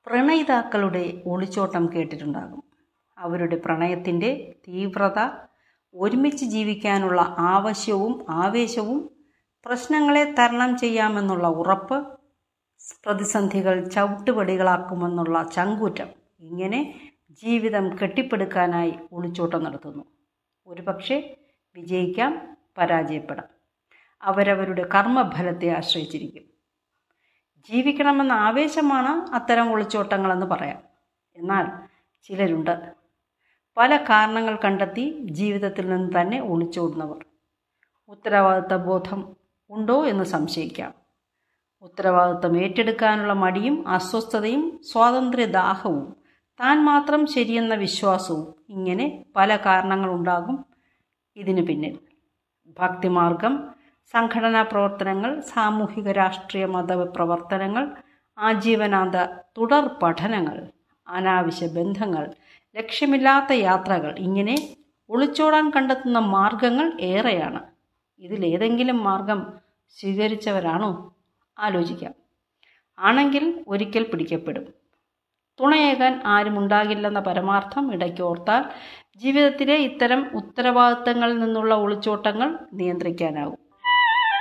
പ്രണയിതാക്കളുടെ ഒളിച്ചോട്ടം കേട്ടിട്ടുണ്ടാകും അവരുടെ പ്രണയത്തിൻ്റെ തീവ്രത ഒരുമിച്ച് ജീവിക്കാനുള്ള ആവശ്യവും ആവേശവും പ്രശ്നങ്ങളെ തരണം ചെയ്യാമെന്നുള്ള ഉറപ്പ് പ്രതിസന്ധികൾ ചവിട്ടുപടികളാക്കുമെന്നുള്ള ചങ്കൂറ്റം ഇങ്ങനെ ജീവിതം കെട്ടിപ്പടുക്കാനായി ഒളിച്ചോട്ടം നടത്തുന്നു ഒരുപക്ഷെ വിജയിക്കാം പരാജയപ്പെടാം അവരവരുടെ കർമ്മഫലത്തെ ആശ്രയിച്ചിരിക്കും ജീവിക്കണമെന്ന ആവേശമാണ് അത്തരം ഒളിച്ചോട്ടങ്ങളെന്ന് പറയാം എന്നാൽ ചിലരുണ്ട് പല കാരണങ്ങൾ കണ്ടെത്തി ജീവിതത്തിൽ നിന്ന് തന്നെ ഒളിച്ചോടുന്നവർ ഉത്തരവാദിത്ത ബോധം ഉണ്ടോ എന്ന് സംശയിക്കാം ഉത്തരവാദിത്തം ഏറ്റെടുക്കാനുള്ള മടിയും അസ്വസ്ഥതയും സ്വാതന്ത്ര്യദാഹവും താൻ മാത്രം ശരിയെന്ന വിശ്വാസവും ഇങ്ങനെ പല കാരണങ്ങളുണ്ടാകും ഇതിനു പിന്നിൽ ഭക്തിമാർഗം സംഘടനാ പ്രവർത്തനങ്ങൾ സാമൂഹിക രാഷ്ട്രീയ മത പ്രവർത്തനങ്ങൾ ആജീവനാന്ത തുടർ പഠനങ്ങൾ അനാവശ്യ ബന്ധങ്ങൾ ലക്ഷ്യമില്ലാത്ത യാത്രകൾ ഇങ്ങനെ ഒളിച്ചോടാൻ കണ്ടെത്തുന്ന മാർഗങ്ങൾ ഏറെയാണ് ഇതിലേതെങ്കിലും മാർഗം സ്വീകരിച്ചവരാണോ ആലോചിക്കാം ആണെങ്കിൽ ഒരിക്കൽ പിടിക്കപ്പെടും തുണയേകാൻ ആരും ഉണ്ടാകില്ലെന്ന പരമാർത്ഥം ഇടയ്ക്കോർത്താൽ ജീവിതത്തിലെ ഇത്തരം ഉത്തരവാദിത്തങ്ങളിൽ നിന്നുള്ള ഒളിച്ചോട്ടങ്ങൾ നിയന്ത്രിക്കാനാകും